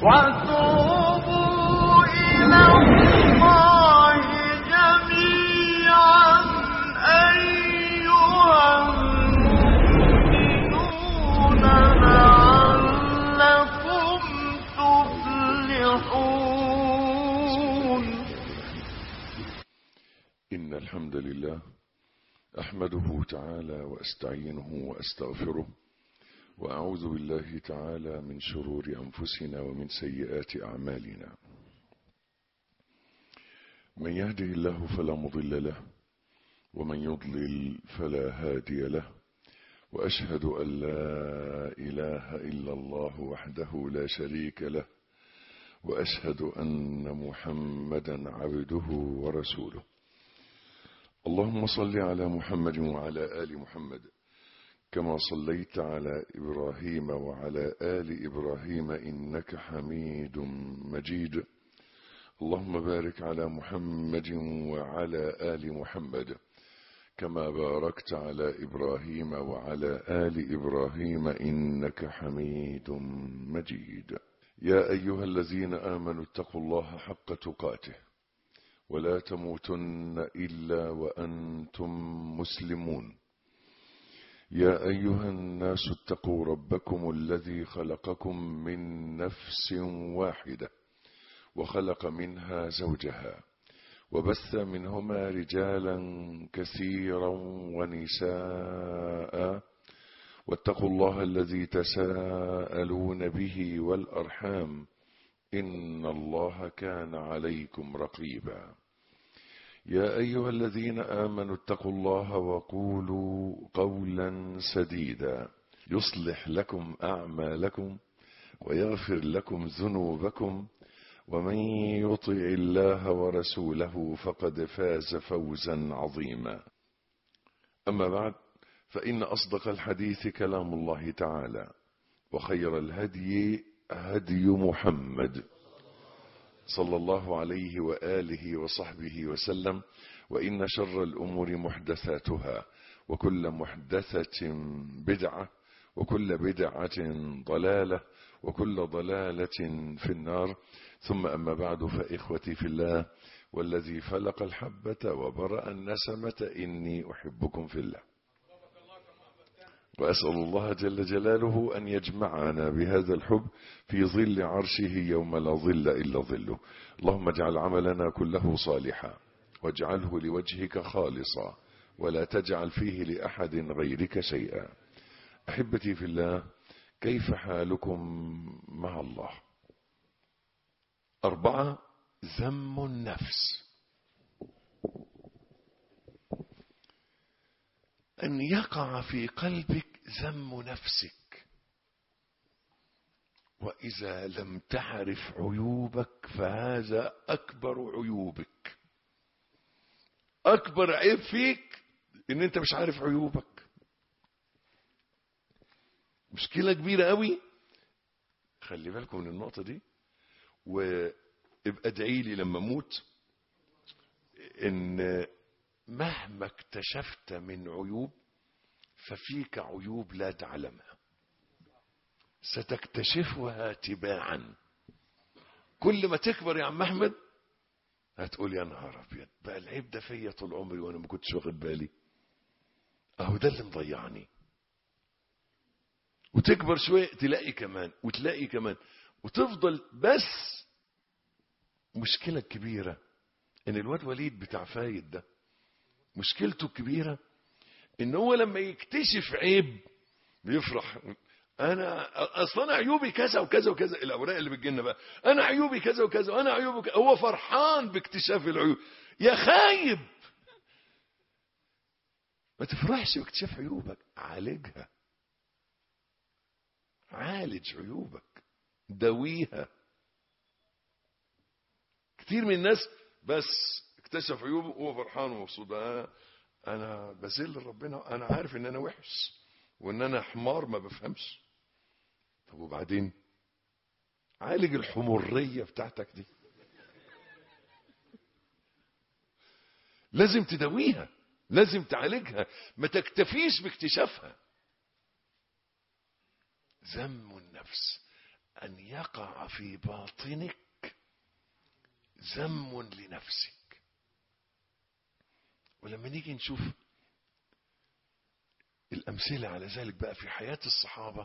وتوبوا إلى الله جميعا أيها المؤمنون لعلكم تفلحون إن الحمد لله أحمده تعالى وأستعينه وأستغفره وأعوذ بالله تعالى من شرور أنفسنا ومن سيئات أعمالنا من يهده الله فلا مضل له ومن يضلل فلا هادي له وأشهد أن لا إله إلا الله وحده لا شريك له وأشهد أن محمدا عبده ورسوله اللهم صل على محمد وعلى آل محمد كما صليت على إبراهيم وعلى آل إبراهيم إنك حميد مجيد اللهم بارك على محمد وعلى آل محمد كما باركت على إبراهيم وعلى آل إبراهيم إنك حميد مجيد يا أيها الذين آمنوا اتقوا الله حق تقاته ولا تموتن إلا وأنتم مسلمون يا أيها الناس اتقوا ربكم الذي خلقكم من نفس واحدة وخلق منها زوجها وبث منهما رجالا كثيرا ونساء واتقوا الله الذي تساءلون به والأرحام إن الله كان عليكم رقيبا يا أيها الذين آمنوا اتقوا الله وقولوا قولا سديدا يصلح لكم أعمالكم ويغفر لكم ذنوبكم ومن يطع الله ورسوله فقد فاز فوزا عظيما أما بعد فإن أصدق الحديث كلام الله تعالى وخير الهدي هدي محمد صلى الله عليه وآله وصحبه وسلم وإن شر الأمور محدثاتها وكل محدثة بدعة وكل بدعة ضلالة وكل ضلالة في النار ثم أما بعد فإخوتي في الله والذي فلق الحبة وبرأ النسمة إني أحبكم في الله وأسأل الله جل جلاله أن يجمعنا بهذا الحب في ظل عرشه يوم لا ظل إلا ظله اللهم اجعل عملنا كله صالحا واجعله لوجهك خالصا ولا تجعل فيه لأحد غيرك شيئا أحبتي في الله كيف حالكم مع الله أربعة ذم النفس أن يقع في قلبك ذم نفسك وإذا لم تعرف عيوبك فهذا أكبر عيوبك أكبر عيب فيك إن أنت مش عارف عيوبك مشكلة كبيرة قوي خلي بالكم من النقطة دي وابقى ادعي لي لما اموت ان مهما اكتشفت من عيوب ففيك عيوب لا تعلمها ستكتشفها تباعا كل ما تكبر يا عم احمد هتقول يا نهار ابيض بقى العيب ده فيا طول عمري وانا ما كنتش واخد بالي اهو ده اللي مضيعني وتكبر شويه تلاقي كمان وتلاقي كمان وتفضل بس مشكله كبيره ان الواد وليد بتاع فايد ده مشكلته الكبيرة ان هو لما يكتشف عيب بيفرح انا اصلا انا عيوبي كذا وكذا وكذا الاوراق اللي بتجينا بقى انا عيوبي كذا وكذا وانا عيوبي كذا هو فرحان باكتشاف العيوب يا خايب ما تفرحش باكتشاف عيوبك عالجها عالج عيوبك دويها كتير من الناس بس اكتشف عيوبه وهو فرحان ومبسوط انا انا بذل ربنا انا عارف ان انا وحش وان انا حمار ما بفهمش طب وبعدين عالج الحمورية بتاعتك دي لازم تداويها لازم تعالجها ما تكتفيش باكتشافها ذم النفس أن يقع في باطنك ذم لنفسك ولما نيجي نشوف الأمثلة على ذلك بقى في حياة الصحابة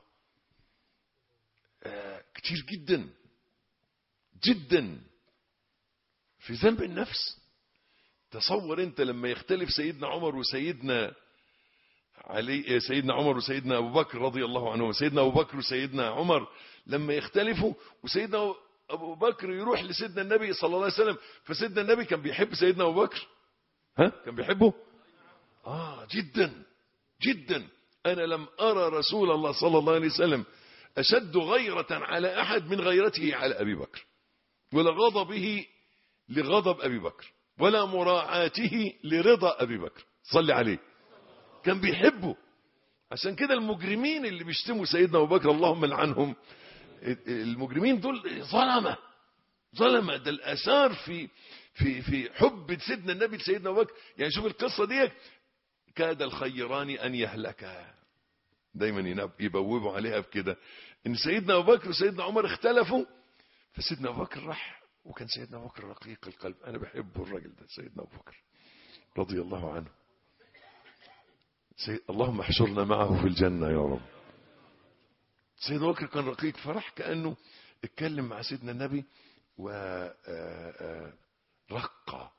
آه كتير جدا جدا في ذنب النفس تصور انت لما يختلف سيدنا عمر وسيدنا علي سيدنا عمر وسيدنا ابو بكر رضي الله عنهم سيدنا ابو بكر وسيدنا عمر لما يختلفوا وسيدنا ابو بكر يروح لسيدنا النبي صلى الله عليه وسلم فسيدنا النبي كان بيحب سيدنا ابو بكر ها كان بيحبه اه جدا جدا انا لم ارى رسول الله صلى الله عليه وسلم اشد غيرة على احد من غيرته على ابي بكر ولا غضبه لغضب ابي بكر ولا مراعاته لرضا ابي بكر صلي عليه كان بيحبه عشان كده المجرمين اللي بيشتموا سيدنا ابو بكر اللهم لعنهم المجرمين دول ظلمه ظلمه ده الاثار في في في حب سيدنا النبي لسيدنا ابو بكر يعني شوف القصه دي كاد الخيران ان يهلكا دايما يبوبوا عليها بكده ان سيدنا ابو بكر وسيدنا عمر اختلفوا فسيدنا ابو بكر راح وكان سيدنا ابو بكر رقيق القلب انا بحبه الراجل ده سيدنا ابو بكر رضي الله عنه سيد اللهم احشرنا معه في الجنة يا رب سيدنا أبو بكر كان رقيق فرح كأنه اتكلم مع سيدنا النبي و رقى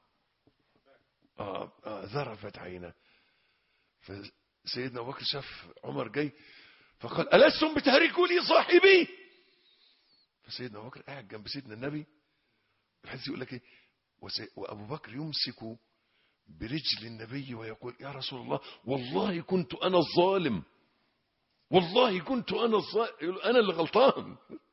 ذرفت عينه فسيدنا أبو بكر شاف عمر جاي فقال ألستم بتهركوا لي صاحبي فسيدنا أبو بكر قاعد جنب سيدنا النبي الحديث يقول لك ايه وأبو بكر يمسك برجل النبي ويقول يا رسول الله والله كنت أنا الظالم والله كنت أنا الظالم أنا اللي غلطان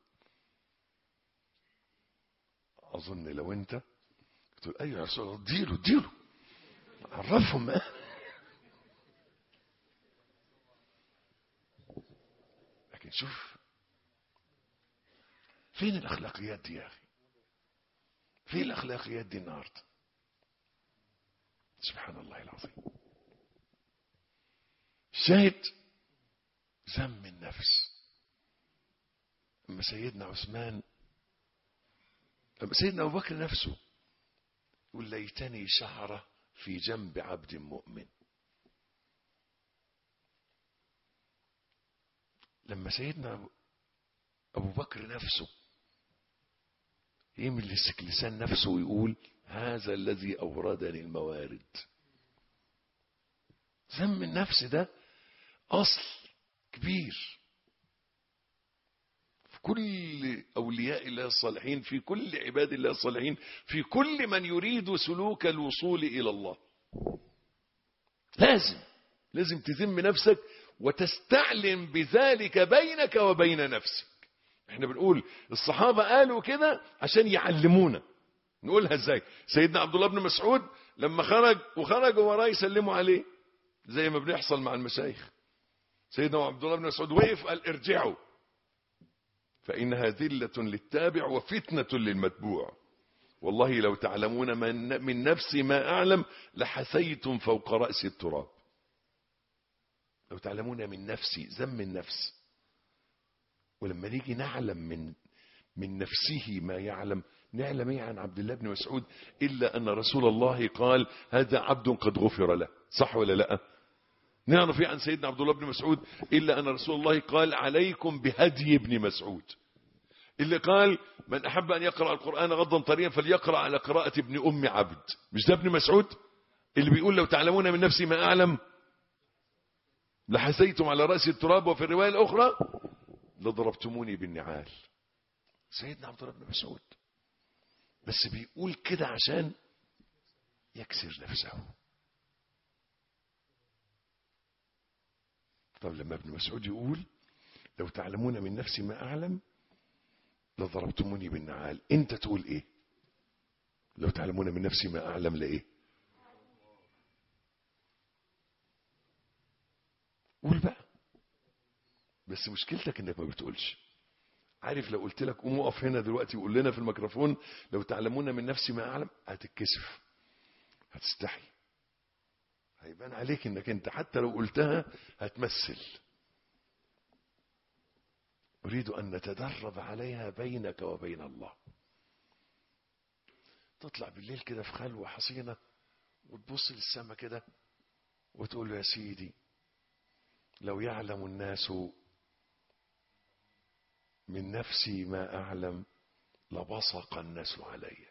أظن لو أنت تقول أيوة يا رسول الله اديله اديله عرفهم لكن شوف فين الأخلاقيات دي يا أخي فين الأخلاقيات دي النهارده سبحان الله العظيم شاهد ذم النفس اما سيدنا عثمان اما سيدنا ابو بكر نفسه يقول ليتني شعره في جنب عبد مؤمن لما سيدنا ابو بكر نفسه يملك لسان نفسه ويقول هذا الذي أوردني الموارد ذم النفس ده أصل كبير في كل أولياء الله الصالحين في كل عباد الله الصالحين في كل من يريد سلوك الوصول إلى الله لازم لازم تذم نفسك وتستعلم بذلك بينك وبين نفسك احنا بنقول الصحابة قالوا كده عشان يعلمونا نقولها ازاي سيدنا عبد الله بن مسعود لما خرج وخرجوا وراه يسلموا عليه زي ما بنحصل مع المشايخ سيدنا عبد الله بن مسعود وقف قال ارجعوا فإنها ذلة للتابع وفتنة للمتبوع والله لو تعلمون من, من نفسي ما أعلم لحسيتم فوق رأس التراب لو تعلمون من نفسي ذم النفس ولما نيجي نعلم من من نفسه ما يعلم نعلم ايه عن عبد الله بن مسعود الا ان رسول الله قال هذا عبد قد غفر له صح ولا لا نعرف ايه عن سيدنا عبد الله بن مسعود الا ان رسول الله قال عليكم بهدي ابن مسعود اللي قال من احب ان يقرا القران غضا طريا فليقرا على قراءه ابن ام عبد مش ده ابن مسعود اللي بيقول لو تعلمون من نفسي ما اعلم لحسيتم على راس التراب وفي الروايه الاخرى لضربتموني بالنعال سيدنا عبد الله بن مسعود بس بيقول كده عشان يكسر نفسه طب لما ابن مسعود يقول لو تعلمون من نفسي ما أعلم لضربتموني بالنعال انت تقول ايه لو تعلمون من نفسي ما أعلم لإيه قول بقى بس مشكلتك انك ما بتقولش عارف لو قلت لك قوم اقف هنا دلوقتي وقول لنا في الميكروفون لو تعلمون من نفسي ما اعلم هتتكسف هتستحي هيبان عليك انك انت حتى لو قلتها هتمثل أريد أن نتدرب عليها بينك وبين الله تطلع بالليل كده في خلوة حصينة وتبص للسما كده وتقول له يا سيدي لو يعلم الناس من نفسي ما أعلم لبصق الناس علي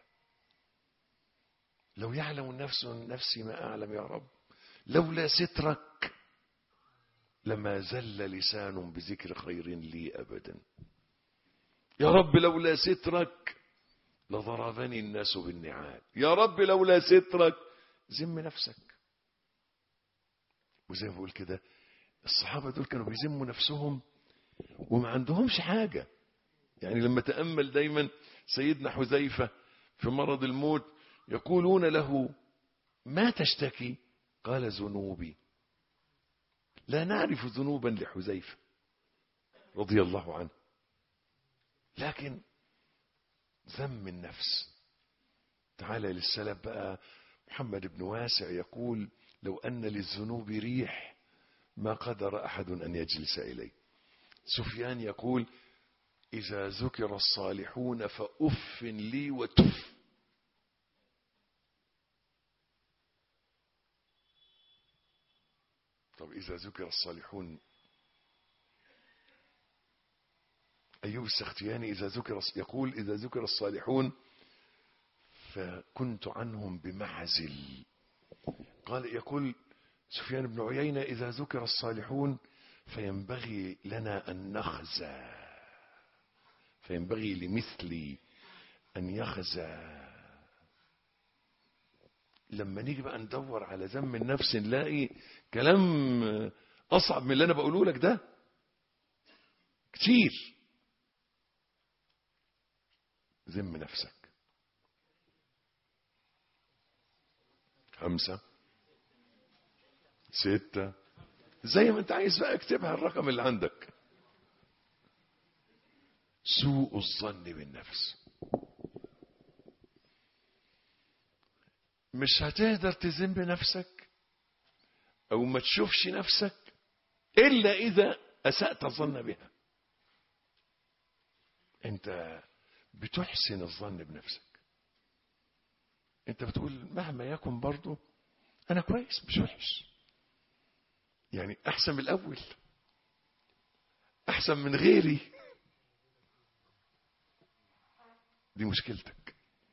لو يعلم النفس من نفسي ما أعلم يا رب لولا سترك لما زل لسان بذكر خير لي أبدا يا رب لولا سترك لضربني الناس بالنعال يا رب لولا سترك زم نفسك وزي ما بقول كده الصحابة دول كانوا بيزموا نفسهم وما عندهمش حاجة يعني لما تأمل دايما سيدنا حذيفة في مرض الموت يقولون له ما تشتكي قال ذنوبي لا نعرف ذنوبا لحذيفة رضي الله عنه لكن ذم النفس تعالى للسلف بقى محمد بن واسع يقول لو أن للذنوب ريح ما قدر أحد أن يجلس إليه سفيان يقول إذا ذكر الصالحون فأف لي وتف طب إذا ذكر الصالحون أيوب السختياني إذا ذكر يقول إذا ذكر الصالحون فكنت عنهم بمعزل قال يقول سفيان بن عيينة إذا ذكر الصالحون فينبغي لنا أن نخزى فينبغي لمثلي أن يخزى لما نيجي بقى ندور على ذم النفس نلاقي كلام أصعب من اللي أنا بقوله لك ده كتير ذم نفسك خمسة ستة زي ما انت عايز بقى اكتبها الرقم اللي عندك سوء الظن بالنفس مش هتقدر تذم بنفسك او ما تشوفش نفسك الا اذا اسأت الظن بها انت بتحسن الظن بنفسك انت بتقول مهما يكن برضه انا كويس مش وحش يعني احسن من الاول احسن من غيري دي مشكلتك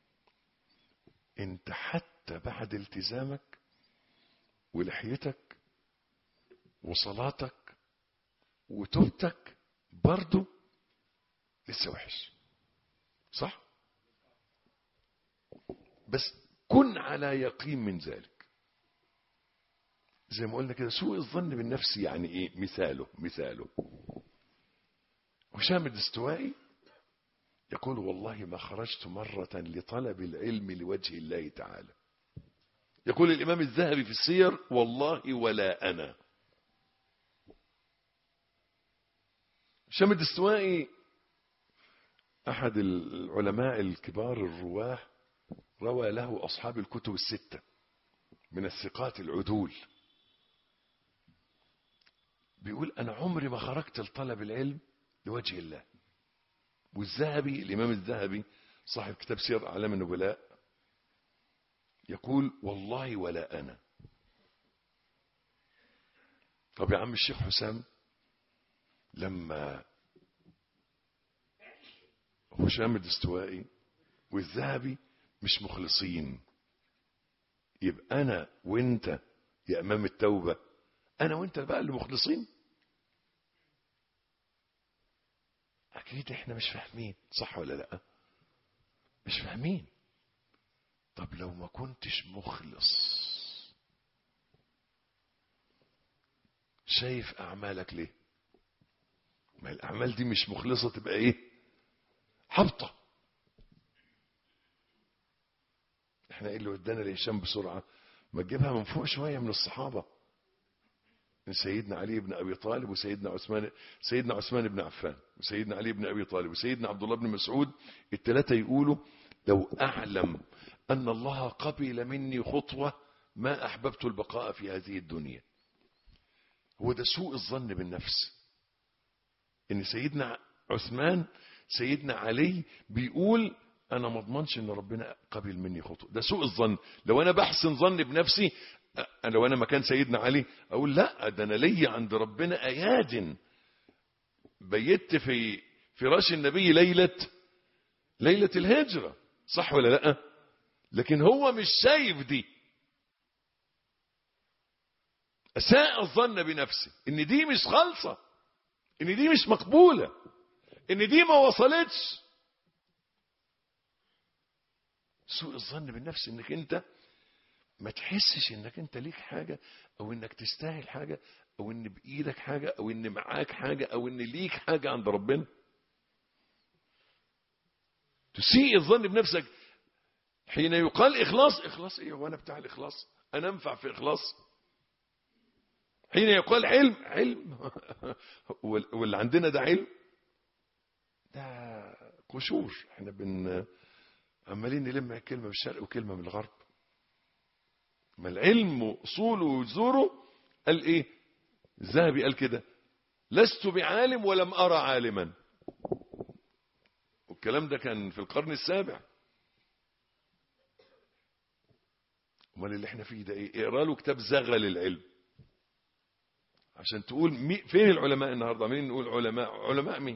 انت حتى بعد التزامك ولحيتك وصلاتك وتوبتك برضه لسه وحش صح بس كن على يقين من ذلك زي ما قلنا كده سوء الظن بالنفس يعني ايه مثاله مثاله هشام الدستوائي يقول والله ما خرجت مرة لطلب العلم لوجه الله تعالى يقول الإمام الذهبي في السير والله ولا أنا هشام الدستوائي أحد العلماء الكبار الرواه روى له أصحاب الكتب الستة من الثقات العدول بيقول أنا عمري ما خرجت لطلب العلم لوجه الله والذهبي الإمام الذهبي صاحب كتاب سير أعلام النبلاء يقول والله ولا أنا طب يا عم الشيخ حسام لما هشام الدستوائي والذهبي مش مخلصين يبقى أنا وانت يا أمام التوبة أنا وانت بقى اللي مخلصين أكيد إحنا مش فاهمين صح ولا لأ مش فاهمين طب لو ما كنتش مخلص شايف أعمالك ليه ما الأعمال دي مش مخلصة تبقى إيه حبطة احنا ايه اللي ودانا لهشام بسرعة ما تجيبها من فوق شوية من الصحابة من سيدنا علي بن أبي طالب وسيدنا عثمان سيدنا عثمان بن عفان وسيدنا علي بن أبي طالب وسيدنا عبد الله بن مسعود الثلاثة يقولوا لو أعلم أن الله قبل مني خطوة ما أحببت البقاء في هذه الدنيا هو ده سوء الظن بالنفس إن سيدنا عثمان سيدنا علي بيقول انا ما اضمنش ان ربنا قبل مني خطوه ده سوء الظن لو انا بحسن ظن بنفسي أ- لو انا مكان سيدنا علي اقول لا ده انا ليا عند ربنا اياد بيت في فراش النبي ليله ليله الهجره صح ولا لا لكن هو مش شايف دي اساء الظن بنفسه ان دي مش خالصه ان دي مش مقبوله ان دي ما وصلتش سوء الظن بالنفس انك انت ما تحسش انك انت ليك حاجة او انك تستاهل حاجة او ان بايدك حاجة او ان معاك حاجة او ان ليك حاجة عند ربنا تسيء الظن بنفسك حين يقال اخلاص اخلاص ايه وانا بتاع الاخلاص انا انفع في اخلاص حين يقال علم علم وال- واللي عندنا ده علم ده قشور احنا بن عمالين نلم كلمة من الشرق وكلمة من الغرب ما العلم واصوله وجذوره قال ايه الذهبي قال كده لست بعالم ولم ارى عالما والكلام ده كان في القرن السابع امال اللي احنا فيه ده ايه اقرا له كتاب زغل العلم عشان تقول مي فين العلماء النهارده عمالين نقول علماء علماء مين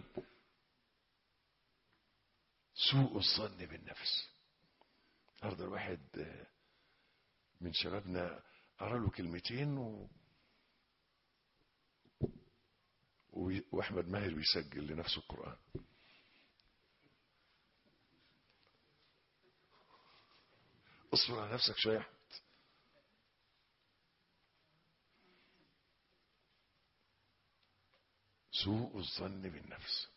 سوء الظن بالنفس النهارده الواحد آه، من شبابنا قرا له كلمتين و... و... واحمد ماهر بيسجل لنفسه القران اصبر على نفسك شويه يا احمد سوء الظن بالنفس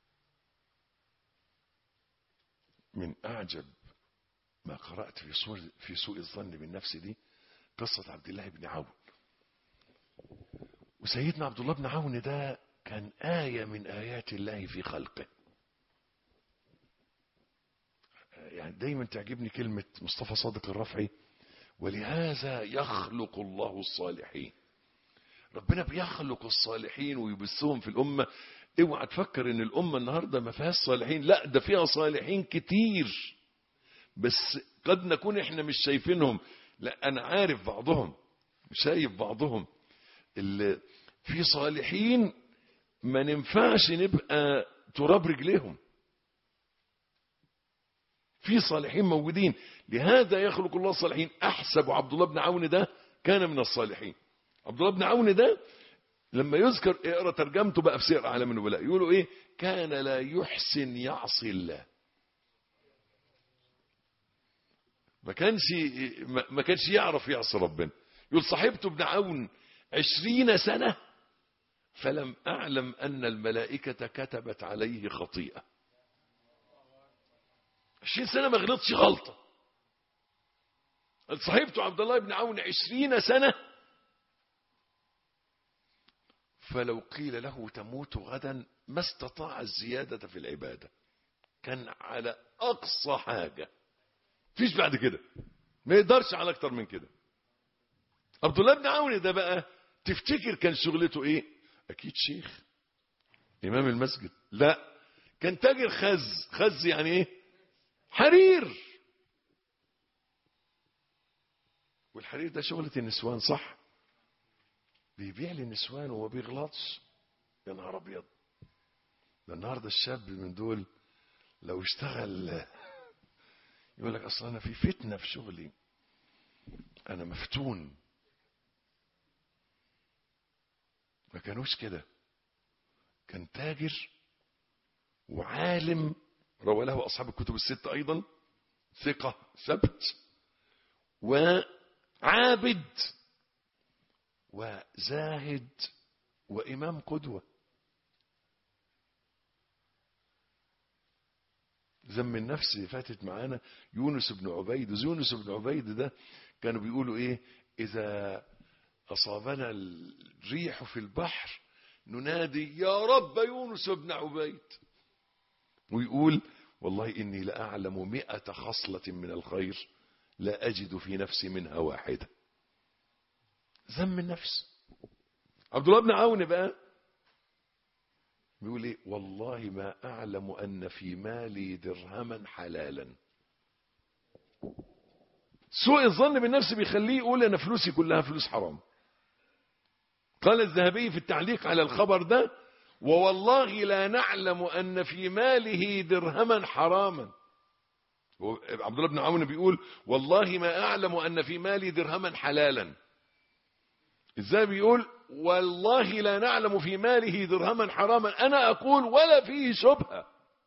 من أعجب ما قرأت في سوء, في سوء الظن بالنفس دي قصة عبد الله بن عون وسيدنا عبد الله بن عون ده كان آية من آيات الله في خلقه يعني دايما تعجبني كلمة مصطفى صادق الرفعي ولهذا يخلق الله الصالحين ربنا بيخلق الصالحين ويبثهم في الأمة اوعى تفكر ان الأمة النهاردة ما فيهاش صالحين لا ده فيها صالحين كتير بس قد نكون احنا مش شايفينهم لا انا عارف بعضهم شايف بعضهم اللي في صالحين ما ننفعش نبقى تراب رجليهم في صالحين موجودين لهذا يخلق الله الصالحين احسب عبد الله بن عون ده كان من الصالحين عبد الله بن عون ده لما يذكر اقرا ترجمته بقى في سير اعلام النبلاء يقولوا ايه كان لا يحسن يعصي الله ما كانش ما كانش يعرف يعصي ربنا يقول صاحبته ابن عون عشرين سنة فلم أعلم أن الملائكة كتبت عليه خطيئة عشرين سنة ما غلطش غلطة صاحبته عبد الله بن عون عشرين سنة فلو قيل له تموت غدا ما استطاع الزيادة في العبادة كان على أقصى حاجة فيش بعد كده ما يقدرش على أكتر من كده عبد الله بن عون ده بقى تفتكر كان شغلته ايه اكيد شيخ امام المسجد لا كان تاجر خز خز يعني ايه حرير والحرير ده شغلة النسوان صح بيبيع للنسوان وما بيغلطش يا نهار ابيض ده النهارده الشاب من دول لو اشتغل يقول لك اصل انا في فتنه في شغلي انا مفتون ما كانوش كده كان تاجر وعالم روى له أصحاب الكتب الستة أيضا ثقة ثبت وعابد وزاهد وإمام قدوة ذم النفس فاتت معانا يونس بن عبيد يونس بن عبيد ده كانوا بيقولوا ايه اذا أصابنا الريح في البحر ننادي يا رب يونس بن عبيد ويقول والله إني لأعلم مئة خصلة من الخير لا أجد في نفسي منها واحدة ذم النفس عبد الله بن عون بقى بيقول ايه والله ما اعلم ان في مالي درهما حلالا سوء الظن بالنفس بيخليه يقول انا فلوسي كلها فلوس حرام قال الذهبي في التعليق على الخبر ده ووالله لا نعلم ان في ماله درهما حراما عبد الله بن عون بيقول والله ما اعلم ان في مالي درهما حلالا ازاي بيقول والله لا نعلم في ماله درهما حراما انا اقول ولا فيه شبهه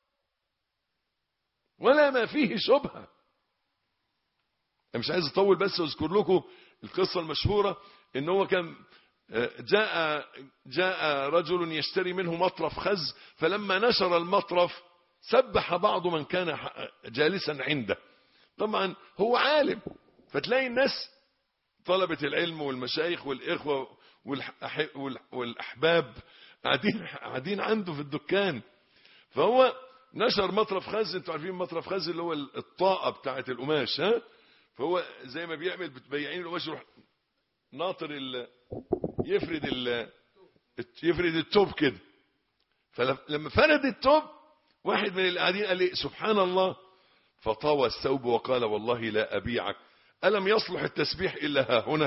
ولا ما فيه شبهه انا مش عايز اطول بس اذكر لكم القصه المشهوره ان هو كان جاء جاء رجل يشتري منه مطرف خز فلما نشر المطرف سبح بعض من كان جالسا عنده طبعا هو عالم فتلاقي الناس طلبة العلم والمشايخ والإخوة والأحباب قاعدين قاعدين عنده في الدكان فهو نشر مطرف خز انتوا عارفين مطرف خز اللي هو الطاقة بتاعة القماش ها فهو زي ما بيعمل بتبيعين القماش يروح ناطر ال يفرد ال يفرد التوب كده فلما فرد التوب واحد من القاعدين قال لي سبحان الله فطوى الثوب وقال والله لا أبيعك ألم يصلح التسبيح إلا ها هنا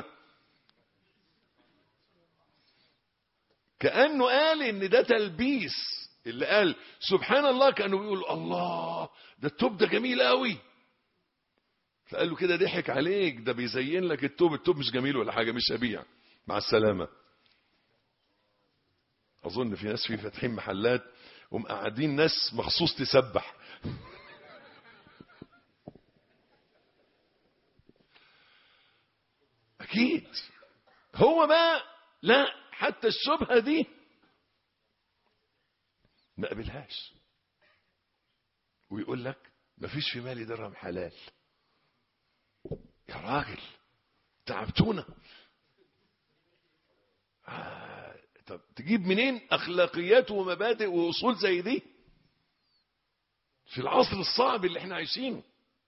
كأنه قال إن ده تلبيس اللي قال سبحان الله كأنه بيقول الله ده التوب ده جميل قوي فقال له كده ضحك عليك ده بيزين لك التوب التوب مش جميل ولا حاجة مش أبيع مع السلامة أظن في ناس في فاتحين محلات ومقعدين ناس مخصوص تسبح أكيد هو بقى لا حتى الشبهة دي ما قبلهاش ويقول لك ما فيش في مالي درهم حلال يا راجل تعبتونا آه طب تجيب منين اخلاقيات ومبادئ واصول زي دي في العصر الصعب اللي احنا عايشينه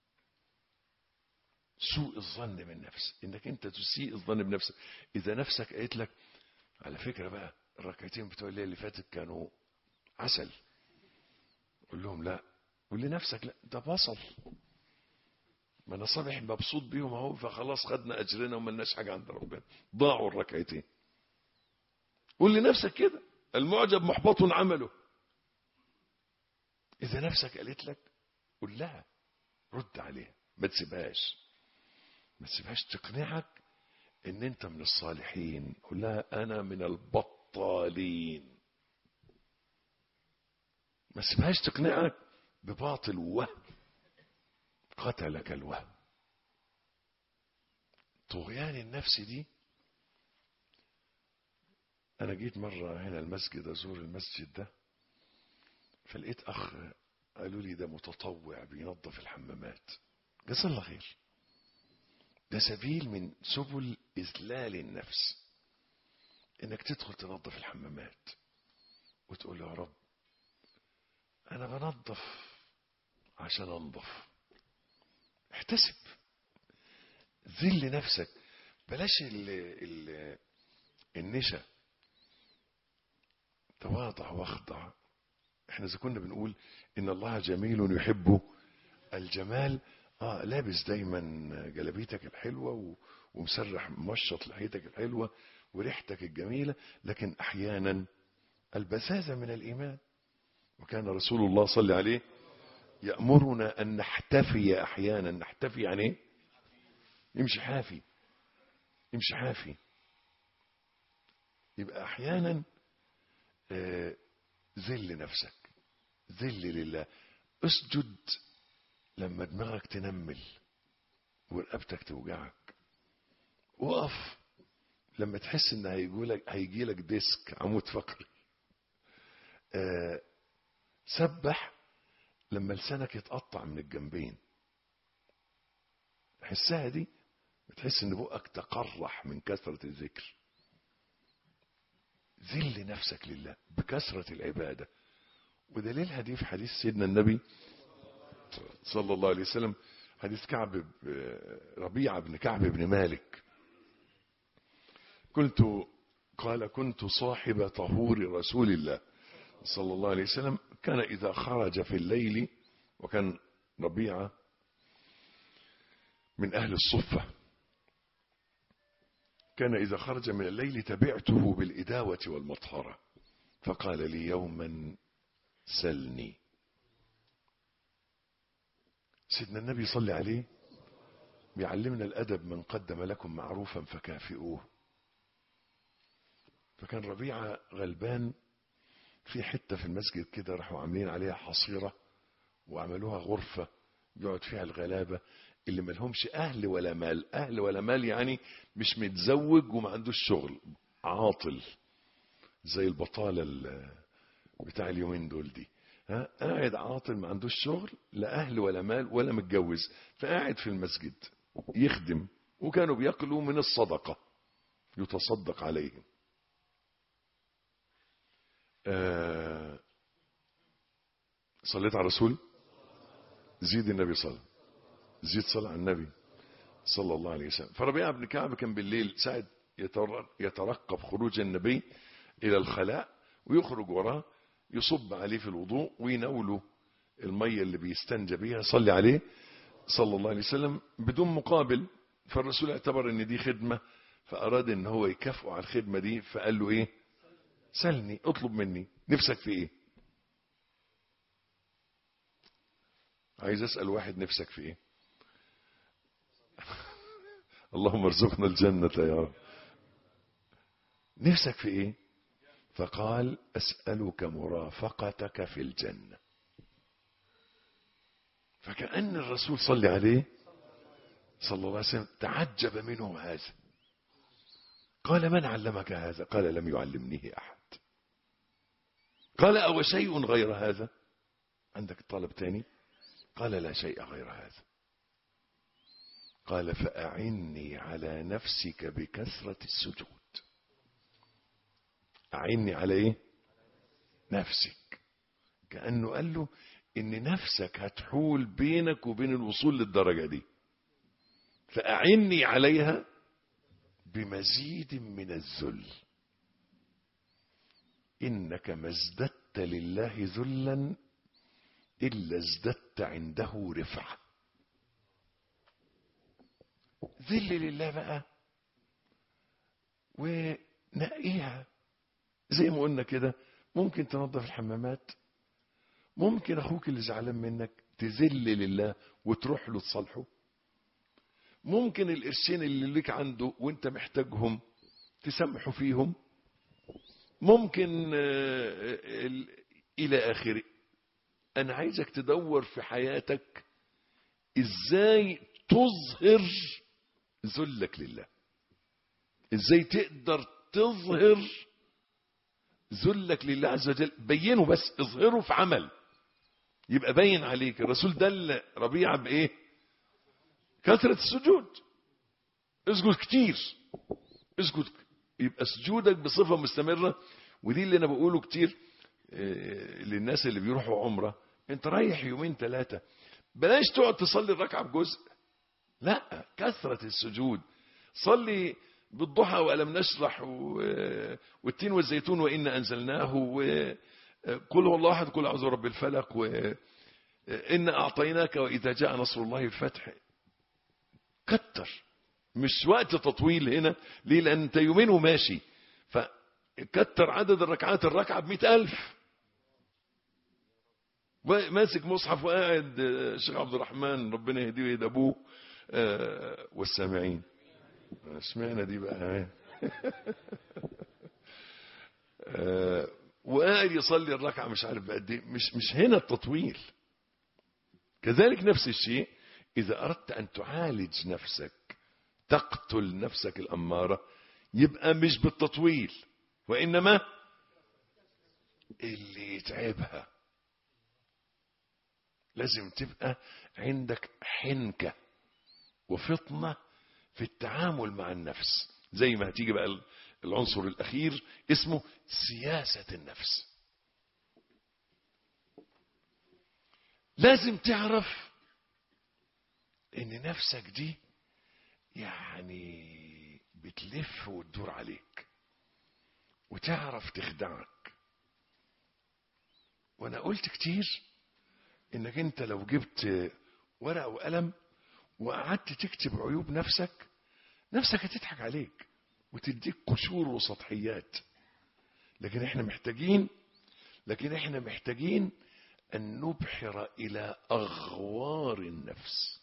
سوء الظن بالنفس انك انت تسيء الظن بنفسك اذا نفسك قالت لك على فكرة بقى الركعتين بتوع الليل اللي فاتت كانوا عسل قول لهم لا قول لنفسك لا ده بصل ما انا صبح مبسوط بيهم اهو فخلاص خدنا اجرنا وما لناش حاجه عند ربنا ضاعوا الركعتين قول لنفسك كده المعجب محبط عمله اذا نفسك قالت لك قول لها رد عليها ما تسيبهاش ما تسيبهاش تقنعك ان انت من الصالحين قول لها انا من البطالين ما تسيبهاش تقنعك بباطل وهم قتلك الوهم طغيان النفس دي انا جيت مرة هنا المسجد ازور المسجد ده فلقيت اخ قالوا لي ده متطوع بينظف الحمامات جزاه الله خير ده سبيل من سبل اذلال النفس انك تدخل تنظف الحمامات وتقول يا رب انا بنظف عشان انظف احتسب ذل نفسك بلاش ال ال النشا تواضع واخضع احنا اذا كنا بنقول ان الله جميل يحب الجمال اه لابس دايما جلابيتك الحلوه و... ومسرح مشط لحيتك الحلوه وريحتك الجميله لكن احيانا البزازه من الايمان وكان رسول الله صلى عليه يأمرنا أن نحتفي أحيانا نحتفي يعني ايه يمشي حافي يمشي حافي يبقى أحيانا آه ذل نفسك ذل لله اسجد لما دماغك تنمل ورقبتك توجعك وقف لما تحس ان هيجيلك هيجيلك ديسك عمود فقري آه سبح لما لسانك يتقطع من الجنبين حسها دي بتحس ان بقك تقرح من كثرة الذكر ذل نفسك لله بكثرة العبادة ودليلها دي في حديث سيدنا النبي صلى الله عليه وسلم حديث كعب ربيعة بن كعب بن مالك كنت قال كنت صاحب طهور رسول الله صلى الله عليه وسلم كان إذا خرج في الليل وكان ربيعة من أهل الصفة كان إذا خرج من الليل تبعته بالإداوة والمطهرة فقال لي يوما سلني سيدنا النبي صلى عليه بيعلمنا الأدب من قدم لكم معروفا فكافئوه فكان ربيعة غلبان في حتة في المسجد كده راحوا عاملين عليها حصيرة وعملوها غرفة يقعد فيها الغلابة اللي ملهمش أهل ولا مال أهل ولا مال يعني مش متزوج وما عندوش شغل عاطل زي البطالة ال- بتاع اليومين دول دي ها قاعد عاطل ما عندوش شغل لا أهل ولا مال ولا متجوز فقاعد في المسجد يخدم وكانوا بيأكلوا من الصدقة يتصدق عليهم آه صليت على الرسول زيد النبي صلى زيد صلى على النبي صلى الله عليه وسلم فربيعة بن كعب كان بالليل ساعد يتر- يترقب خروج النبي إلى الخلاء ويخرج وراه يصب عليه في الوضوء ويناوله المية اللي بيستنجى بيها صلي عليه صلى الله عليه وسلم بدون مقابل فالرسول اعتبر ان دي خدمة فأراد ان هو يكافئه على الخدمة دي فقال له ايه سلني اطلب مني نفسك في ايه عايز اسأل واحد نفسك في ايه اللهم ارزقنا الجنة يا رب نفسك في ايه فقال اسألك مرافقتك في الجنة فكأن الرسول صلى عليه صلى الله عليه وسلم تعجب منه هذا قال من علمك هذا قال لم يعلمنيه أحد قال أو شيء غير هذا عندك طلب تاني قال لا شيء غير هذا قال فأعني على نفسك بكثرة السجود أعني على إيه نفسك كأنه قال له إن نفسك هتحول بينك وبين الوصول للدرجة دي فأعني عليها بمزيد من الذل إنك ما ازددت لله ذلا إلا ازددت عنده رفعة ذل لله بقى ونقيها زي ما قلنا كده ممكن تنظف الحمامات ممكن أخوك اللي زعلان منك تذل لله وتروح له تصالحه ممكن القرشين اللي لك عنده وانت محتاجهم تسامحه فيهم ممكن آه، ال- الى اخره انا عايزك تدور في حياتك ازاي تظهر ذلك لله ازاي تقدر تظهر ذلك لله عز وجل بينه بس اظهره في عمل يبقى باين عليك الرسول دل ربيعه بايه كثرة السجود اسجد كتير اسجد يبقى سجودك بصفة مستمرة ودي اللي انا بقوله كتير آه، للناس اللي بيروحوا عمرة انت رايح يومين ثلاثة بلاش تقعد تصلي الركعة بجزء لا كثرة السجود صلي بالضحى وألم نشرح و- والتين والزيتون وإنا أنزلناه وقل هو الله أحد قل أعوذ برب الفلق وإنا أعطيناك وإذا جاء نصر الله الفتح كتر مش وقت تطويل هنا ليه لأن أنت يومين وماشي فكتر عدد الركعات الركعة بمئة ألف ماسك مصحف وقاعد آه، الشيخ عبد الرحمن ربنا يهديه ويهدي ابوه آه، والسامعين سمعنا دي بقى آه، وقاعد يصلي الركعه مش عارف بقد ايه مش مش هنا التطويل كذلك نفس الشيء اذا اردت ان تعالج نفسك تقتل نفسك الاماره يبقى مش بالتطويل وانما اللي يتعبها لازم تبقى عندك حنكة وفطنة في التعامل مع النفس زي ما هتيجي بقى العنصر الأخير اسمه سياسة النفس لازم تعرف ان نفسك دي يعني بتلف وتدور عليك وتعرف تخدعك وانا قلت كتير انك انت لو جبت ورقه وقلم وقعدت تكتب عيوب نفسك نفسك هتضحك عليك وتديك قشور وسطحيات لكن احنا محتاجين لكن احنا محتاجين ان نبحر الى اغوار النفس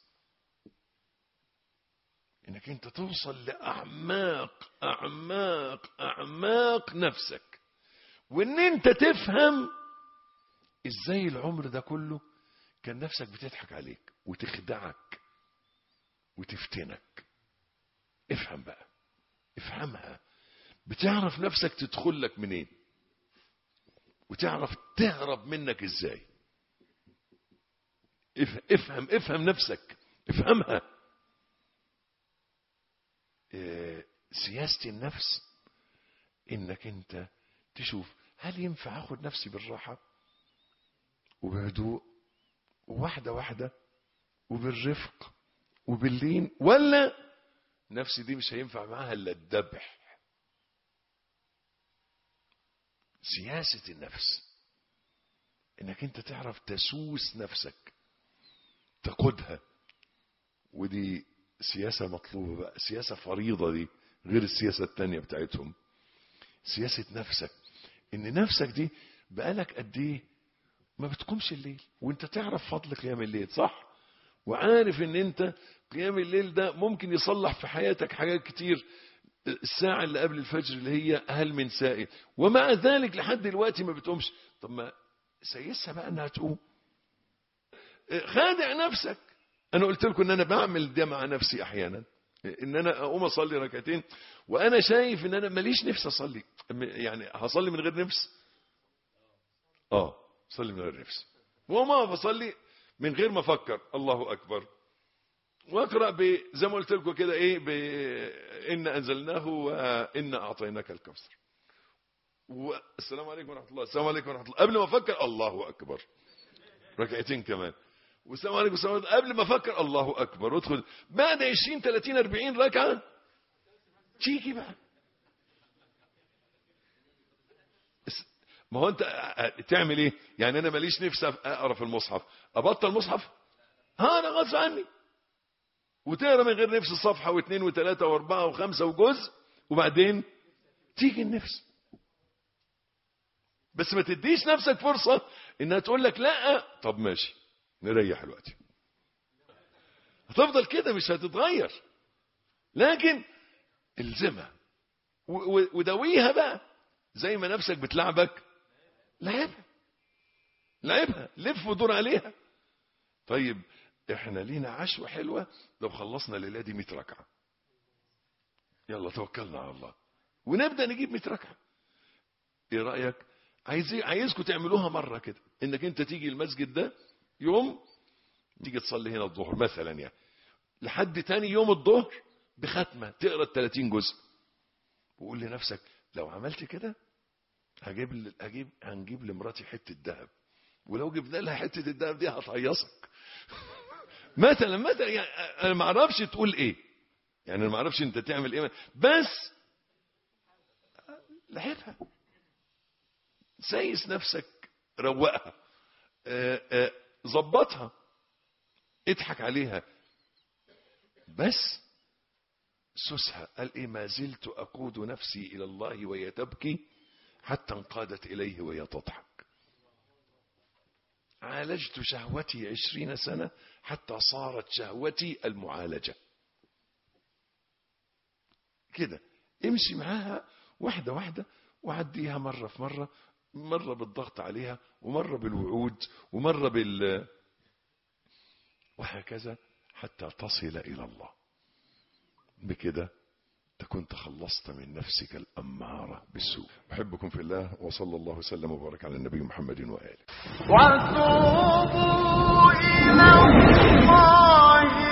انك انت توصل لاعماق اعماق اعماق نفسك وان انت تفهم ازاي العمر ده كله كان نفسك بتضحك عليك وتخدعك وتفتنك افهم بقى افهمها بتعرف نفسك تدخل لك منين وتعرف تهرب منك ازاي اف- افهم افهم نفسك افهمها إيه، سياسة النفس انك انت تشوف هل ينفع اخد نفسي بالراحة وبهدوء وواحدة واحدة وبالرفق وباللين ولا نفسي دي مش هينفع معاها الا الذبح سياسة النفس انك انت تعرف تسوس نفسك تقودها ودي سياسة مطلوبة بقى سياسة فريضة دي غير السياسة التانية بتاعتهم سياسة نفسك ان نفسك دي بقالك قد ايه ما بتقومش الليل وانت تعرف فضل قيام الليل صح وعارف ان انت قيام الليل ده ممكن يصلح في حياتك حاجات كتير الساعة اللي قبل الفجر اللي هي هل من سائل ومع ذلك لحد دلوقتي ما بتقومش طب ما سيسها بقى انها تقوم خادع نفسك انا قلت لكم ان انا بعمل ده مع نفسي احيانا ان انا اقوم اصلي ركعتين وانا شايف ان انا ماليش نفس اصلي يعني هصلي من غير نفس اه صلي من غير نفس وما بصلي من غير ما افكر الله اكبر واقرا ب زي ما قلت لكم كده ايه ب ان انزلناه وان اعطيناك الكوثر والسلام عليكم ورحمه الله السلام عليكم ورحمه الله قبل ما افكر الله اكبر ركعتين كمان والسلام عليكم والسلام عليكم قبل ما افكر الله اكبر وادخل بعد 20 30 40 ركعه تيجي بقى ما هو انت تعمل ايه يعني انا ماليش نفسي اقرا في المصحف ابطل مصحف ها انا غصب عني وتقرا من غير نفس صفحه واثنين وثلاثه واربعه وخمسه وجزء وبعدين تيجي النفس بس ما تديش نفسك فرصه انها تقول لك لا طب ماشي نريح دلوقتي هتفضل كده مش هتتغير لكن الزمها ودويها بقى زي ما نفسك بتلعبك لعبها لعبها لف ودور عليها طيب احنا لينا عشوة حلوة لو خلصنا الليلة دي 100 ركعة يلا توكلنا على الله ونبدأ نجيب 100 ركعة ايه رأيك عايز عايزكم تعملوها مرة كده انك انت تيجي المسجد ده يوم تيجي تصلي هنا الظهر مثلا يعني لحد تاني يوم الظهر بختمة تقرا ال 30 جزء وقول لنفسك لو عملت كده هجيب هجيب هنجيب لمراتي حته ذهب ولو جبنا لها حته الذهب دي هتهيصك مثلا مثلا يعني انا ما اعرفش تقول ايه يعني انا ما اعرفش انت تعمل ايه بس لعبها سايس نفسك روقها ظبطها اضحك عليها بس سسها قال ايه ما زلت اقود نفسي الى الله وهي تبكي حتى انقادت اليه وهي تضحك عالجت شهوتي عشرين سنة حتى صارت شهوتي المعالجة كده امشي معاها واحدة واحدة وعديها مرة في مرة مرة بالضغط عليها ومرة بالوعود ومرة بال وهكذا حتى تصل إلى الله بكده تكون تخلصت من نفسك الأمارة بالسوء أحبكم في الله وصلى الله وسلم وبارك على النبي محمد وآله وتوبوا إلى الله